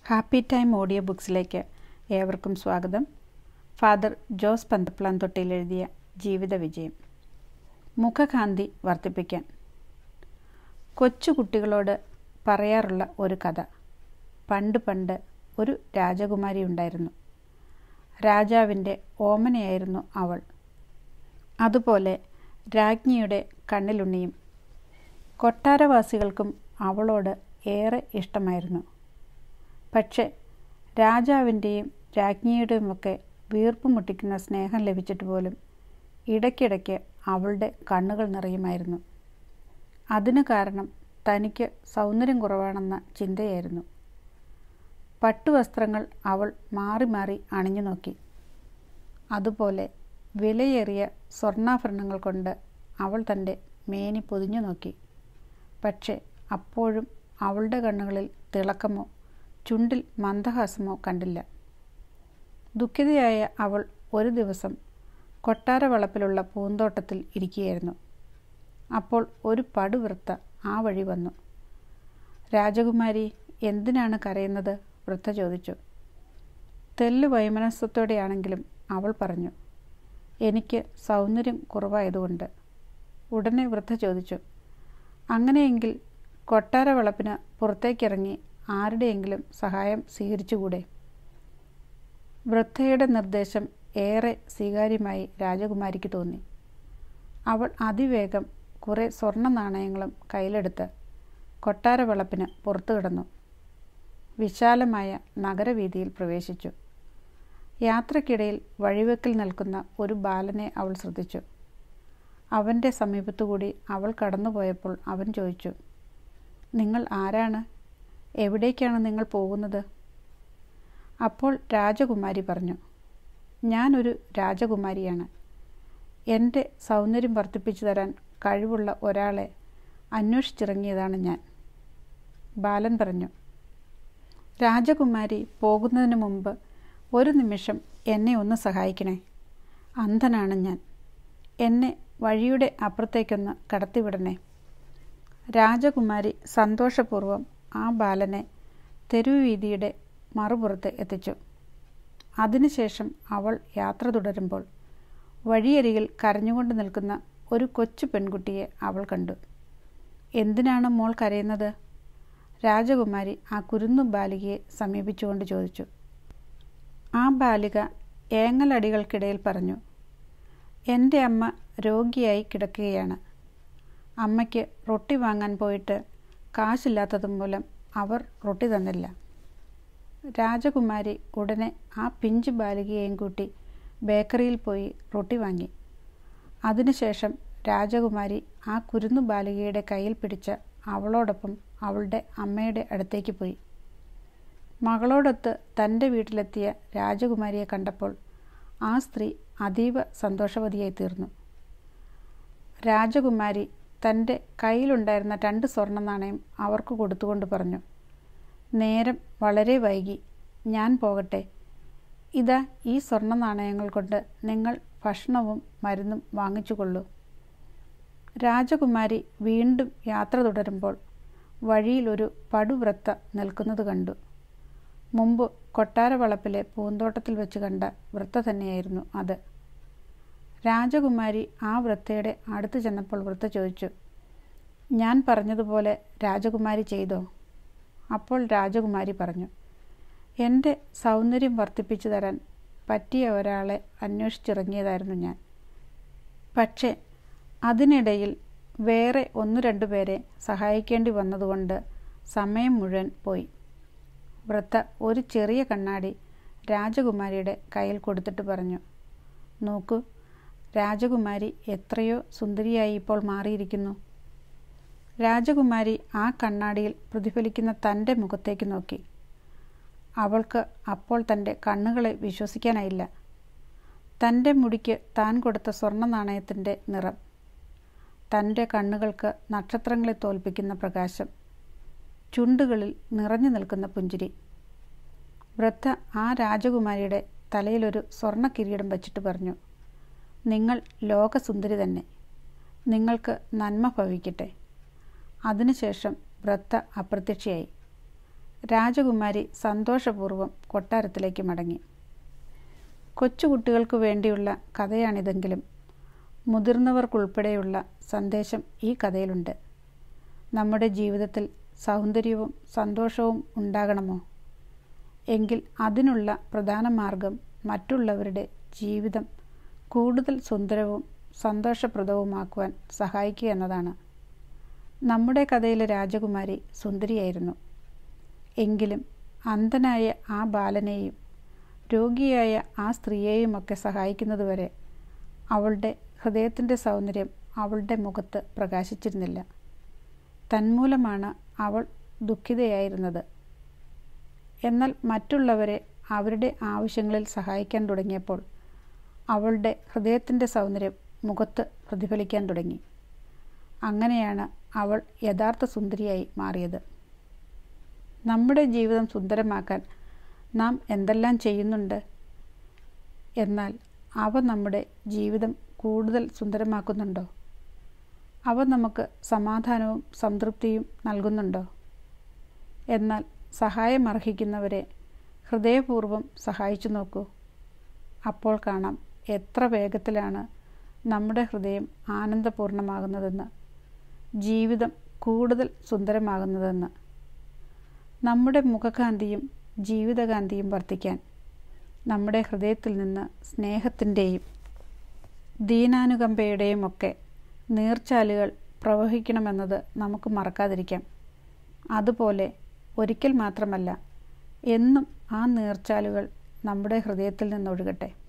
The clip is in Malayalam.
ഹാപ്പി ടൈം ഓഡിയോ ബുക്സിലേക്ക് ഏവർക്കും സ്വാഗതം ഫാദർ ജോസ് പന്തപ്ലാൻ തൊട്ടിൽ എഴുതിയ ജീവിത വിജയം മുഖകാന്തി വർദ്ധിപ്പിക്കാൻ കൊച്ചു കുട്ടികളോട് പറയാറുള്ള ഒരു കഥ പണ്ട് പണ്ട് ഒരു രാജകുമാരി ഉണ്ടായിരുന്നു രാജാവിൻ്റെ ഓമനയായിരുന്നു അവൾ അതുപോലെ രാജ്ഞിയുടെ കണ്ണിലുണ്ണിയും കൊട്ടാരവാസികൾക്കും അവളോട് ഏറെ ഇഷ്ടമായിരുന്നു പക്ഷേ രാജാവിൻ്റെയും രാജ്ഞിയുടെയുമൊക്കെ വീർപ്പ് മുട്ടിക്കുന്ന സ്നേഹം ലഭിച്ചിട്ട് പോലും ഇടയ്ക്കിടയ്ക്ക് അവളുടെ കണ്ണുകൾ നിറയുമായിരുന്നു അതിന് കാരണം തനിക്ക് സൗന്ദര്യം കുറവാണെന്ന ചിന്തയായിരുന്നു പട്ടുവസ്ത്രങ്ങൾ അവൾ മാറി മാറി അണിഞ്ഞു നോക്കി അതുപോലെ വിലയേറിയ സ്വർണ്ണാഭരണങ്ങൾ കൊണ്ട് അവൾ തൻ്റെ മേനി പൊതിഞ്ഞു നോക്കി പക്ഷേ അപ്പോഴും അവളുടെ കണ്ണുകളിൽ തിളക്കമോ ചുണ്ടിൽ മന്ദഹാസമോ കണ്ടില്ല ദുഃഖിതയായ അവൾ ഒരു ദിവസം കൊട്ടാരവളപ്പിലുള്ള പൂന്തോട്ടത്തിൽ ഇരിക്കുകയായിരുന്നു അപ്പോൾ ഒരു പടുവൃത്ത ആ വഴി വന്നു രാജകുമാരി എന്തിനാണ് കരയുന്നത് വൃത്ത ചോദിച്ചു തെല്ലു വൈമനസ്യത്തോടെയാണെങ്കിലും അവൾ പറഞ്ഞു എനിക്ക് സൗന്ദര്യം കുറവായതുകൊണ്ട് ഉടനെ വൃദ്ധ ചോദിച്ചു അങ്ങനെയെങ്കിൽ കൊട്ടാരവളപ്പിന് പുറത്തേക്കിറങ്ങി ആരുടെയെങ്കിലും സഹായം സ്വീകരിച്ചുകൂടെ വൃദ്ധയുടെ നിർദ്ദേശം ഏറെ സ്വീകാര്യമായി രാജകുമാരിക്ക് തോന്നി അവൾ അതിവേഗം കുറേ സ്വർണ്ണ നാണയങ്ങളും കയ്യിലെടുത്ത് കൊട്ടാരവളപ്പിന് പുറത്തു കിടന്നു വിശാലമായ നഗരവീതിയിൽ പ്രവേശിച്ചു യാത്രക്കിടയിൽ വഴിവെക്കിൽ നിൽക്കുന്ന ഒരു ബാലനെ അവൾ ശ്രദ്ധിച്ചു അവൻ്റെ സമീപത്തുകൂടി അവൾ കടന്നുപോയപ്പോൾ അവൻ ചോദിച്ചു നിങ്ങൾ ആരാണ് എവിടേക്കാണ് നിങ്ങൾ പോകുന്നത് അപ്പോൾ രാജകുമാരി പറഞ്ഞു ഞാനൊരു രാജകുമാരിയാണ് എൻ്റെ സൗന്ദര്യം വർദ്ധിപ്പിച്ചു തരാൻ കഴിവുള്ള ഒരാളെ അന്വേഷിച്ചിറങ്ങിയതാണ് ഞാൻ ബാലൻ പറഞ്ഞു രാജകുമാരി പോകുന്നതിന് മുമ്പ് ഒരു നിമിഷം എന്നെ ഒന്ന് സഹായിക്കണേ അന്ധനാണ് ഞാൻ എന്നെ വഴിയുടെ അപ്പുറത്തേക്കൊന്ന് കടത്തിവിടണേ രാജകുമാരി സന്തോഷപൂർവ്വം ആ ബാലനെ തെരുവീതിയുടെ മറുപുറത്ത് എത്തിച്ചു അതിനുശേഷം അവൾ യാത്ര തുടരുമ്പോൾ വഴിയരികിൽ കരഞ്ഞുകൊണ്ട് നിൽക്കുന്ന ഒരു കൊച്ചു പെൺകുട്ടിയെ അവൾ കണ്ടു എന്തിനാണ് മോൾ കരയുന്നത് രാജകുമാരി ആ കുരുന്നു ബാലികയെ സമീപിച്ചുകൊണ്ട് ചോദിച്ചു ആ ബാലിക ഏങ്ങലടികൾക്കിടയിൽ പറഞ്ഞു എൻ്റെ അമ്മ രോഗിയായി കിടക്കുകയാണ് അമ്മയ്ക്ക് റൊട്ടി വാങ്ങാൻ പോയിട്ട് കാശില്ലാത്തത് മൂലം അവർ റൊട്ടി തന്നില്ല രാജകുമാരി ഉടനെ ആ പിഞ്ചു ബാലികയെയും കൂട്ടി ബേക്കറിയിൽ പോയി റൊട്ടി വാങ്ങി അതിനുശേഷം രാജകുമാരി ആ കുരുന്നു ബാലികയുടെ കയ്യിൽ പിടിച്ച അവളോടൊപ്പം അവളുടെ അമ്മയുടെ അടുത്തേക്ക് പോയി മകളോടൊത്ത് തൻ്റെ വീട്ടിലെത്തിയ രാജകുമാരിയെ കണ്ടപ്പോൾ ആ സ്ത്രീ അതീവ സന്തോഷവതിയായി തീർന്നു രാജകുമാരി തൻ്റെ കയ്യിലുണ്ടായിരുന്ന രണ്ട് സ്വർണ്ണ നാണയം അവർക്ക് കൊടുത്തുകൊണ്ട് പറഞ്ഞു നേരം വളരെ വൈകി ഞാൻ പോകട്ടെ ഇതാ ഈ സ്വർണ്ണ നാണയങ്ങൾ കൊണ്ട് നിങ്ങൾ ഭക്ഷണവും മരുന്നും വാങ്ങിച്ചുകൊള്ളൂ രാജകുമാരി വീണ്ടും യാത്ര തുടരുമ്പോൾ വഴിയിലൊരു പടുവൃത്ത നിൽക്കുന്നത് കണ്ടു മുമ്പ് കൊട്ടാരവളപ്പിലെ പൂന്തോട്ടത്തിൽ വെച്ച് കണ്ട വൃത്ത തന്നെയായിരുന്നു അത് രാജകുമാരി ആ വൃത്തയുടെ അടുത്ത് ചെന്നപ്പോൾ വൃത്ത ചോദിച്ചു ഞാൻ പറഞ്ഞതുപോലെ രാജകുമാരി ചെയ്തോ അപ്പോൾ രാജകുമാരി പറഞ്ഞു എൻ്റെ സൗന്ദര്യം വർദ്ധിപ്പിച്ചു തരാൻ പറ്റിയ ഒരാളെ അന്വേഷിച്ചിറങ്ങിയതായിരുന്നു ഞാൻ പക്ഷേ അതിനിടയിൽ വേറെ ഒന്നു രണ്ടു പേരെ സഹായിക്കേണ്ടി വന്നതുകൊണ്ട് സമയം മുഴുവൻ പോയി വൃത്ത ഒരു ചെറിയ കണ്ണാടി രാജകുമാരിയുടെ കയ്യിൽ കൊടുത്തിട്ട് പറഞ്ഞു നോക്കൂ രാജകുമാരി എത്രയോ സുന്ദരിയായി ഇപ്പോൾ മാറിയിരിക്കുന്നു രാജകുമാരി ആ കണ്ണാടിയിൽ പ്രതിഫലിക്കുന്ന തൻ്റെ മുഖത്തേക്ക് നോക്കി അവൾക്ക് അപ്പോൾ തൻ്റെ കണ്ണുകളെ വിശ്വസിക്കാനായില്ല തൻ്റെ മുടിക്ക് താൻ കൊടുത്ത സ്വർണ്ണ നാണയത്തിൻ്റെ നിറം തൻ്റെ കണ്ണുകൾക്ക് നക്ഷത്രങ്ങളെ തോൽപ്പിക്കുന്ന പ്രകാശം ചുണ്ടുകളിൽ നിറഞ്ഞു നിൽക്കുന്ന പുഞ്ചിരി വൃദ്ധ ആ രാജകുമാരിയുടെ തലയിലൊരു സ്വർണ്ണ കിരീടം വച്ചിട്ട് പറഞ്ഞു നിങ്ങൾ ലോകസുന്ദരി തന്നെ നിങ്ങൾക്ക് നന്മ ഭവിക്കട്ടെ അതിനുശേഷം വൃത്ത അപ്രത്യക്ഷയായി രാജകുമാരി സന്തോഷപൂർവ്വം കൊട്ടാരത്തിലേക്ക് മടങ്ങി കൊച്ചുകുട്ടികൾക്ക് വേണ്ടിയുള്ള കഥയാണിതെങ്കിലും മുതിർന്നവർക്കുൾപ്പെടെയുള്ള സന്ദേശം ഈ കഥയിലുണ്ട് നമ്മുടെ ജീവിതത്തിൽ സൗന്ദര്യവും സന്തോഷവും ഉണ്ടാകണമോ എങ്കിൽ അതിനുള്ള പ്രധാന മാർഗം മറ്റുള്ളവരുടെ ജീവിതം കൂടുതൽ സുന്ദരവും സന്തോഷപ്രദവുമാക്കുവാൻ സഹായിക്കുക എന്നതാണ് നമ്മുടെ കഥയിലെ രാജകുമാരി സുന്ദരിയായിരുന്നു എങ്കിലും അന്ധനായ ആ ബാലനെയും രോഗിയായ ആ സ്ത്രീയെയുമൊക്കെ സഹായിക്കുന്നതുവരെ അവളുടെ ഹൃദയത്തിൻ്റെ സൗന്ദര്യം അവളുടെ മുഖത്ത് പ്രകാശിച്ചിരുന്നില്ല തന്മൂലമാണ് അവൾ ദുഃഖിതയായിരുന്നത് എന്നാൽ മറ്റുള്ളവരെ അവരുടെ ആവശ്യങ്ങളിൽ സഹായിക്കാൻ തുടങ്ങിയപ്പോൾ അവളുടെ ഹൃദയത്തിൻ്റെ സൗന്ദര്യം മുഖത്ത് പ്രതിഫലിക്കാൻ തുടങ്ങി അങ്ങനെയാണ് അവൾ യഥാർത്ഥ സുന്ദരിയായി മാറിയത് നമ്മുടെ ജീവിതം സുന്ദരമാക്കാൻ നാം എന്തെല്ലാം ചെയ്യുന്നുണ്ട് എന്നാൽ അവ നമ്മുടെ ജീവിതം കൂടുതൽ സുന്ദരമാക്കുന്നുണ്ടോ അവ നമുക്ക് സമാധാനവും സംതൃപ്തിയും നൽകുന്നുണ്ടോ എന്നാൽ സഹായമർഹിക്കുന്നവരെ ഹൃദയപൂർവ്വം സഹായിച്ചു നോക്കൂ അപ്പോൾ കാണാം എത്ര വേഗത്തിലാണ് നമ്മുടെ ഹൃദയം ആനന്ദപൂർണമാകുന്നതെന്ന് ജീവിതം കൂടുതൽ സുന്ദരമാകുന്നതെന്ന് നമ്മുടെ മുഖകാന്തിയും ജീവിതകാന്തിയും വർദ്ധിക്കാൻ നമ്മുടെ ഹൃദയത്തിൽ നിന്ന് സ്നേഹത്തിൻ്റെയും ദീനാനുകമ്പയുടെയും ഒക്കെ നീർച്ചാലുകൾ പ്രവഹിക്കണമെന്നത് നമുക്ക് മറക്കാതിരിക്കാം അതുപോലെ ഒരിക്കൽ മാത്രമല്ല എന്നും ആ നീർച്ചാലുകൾ നമ്മുടെ ഹൃദയത്തിൽ നിന്നൊഴുകട്ടെ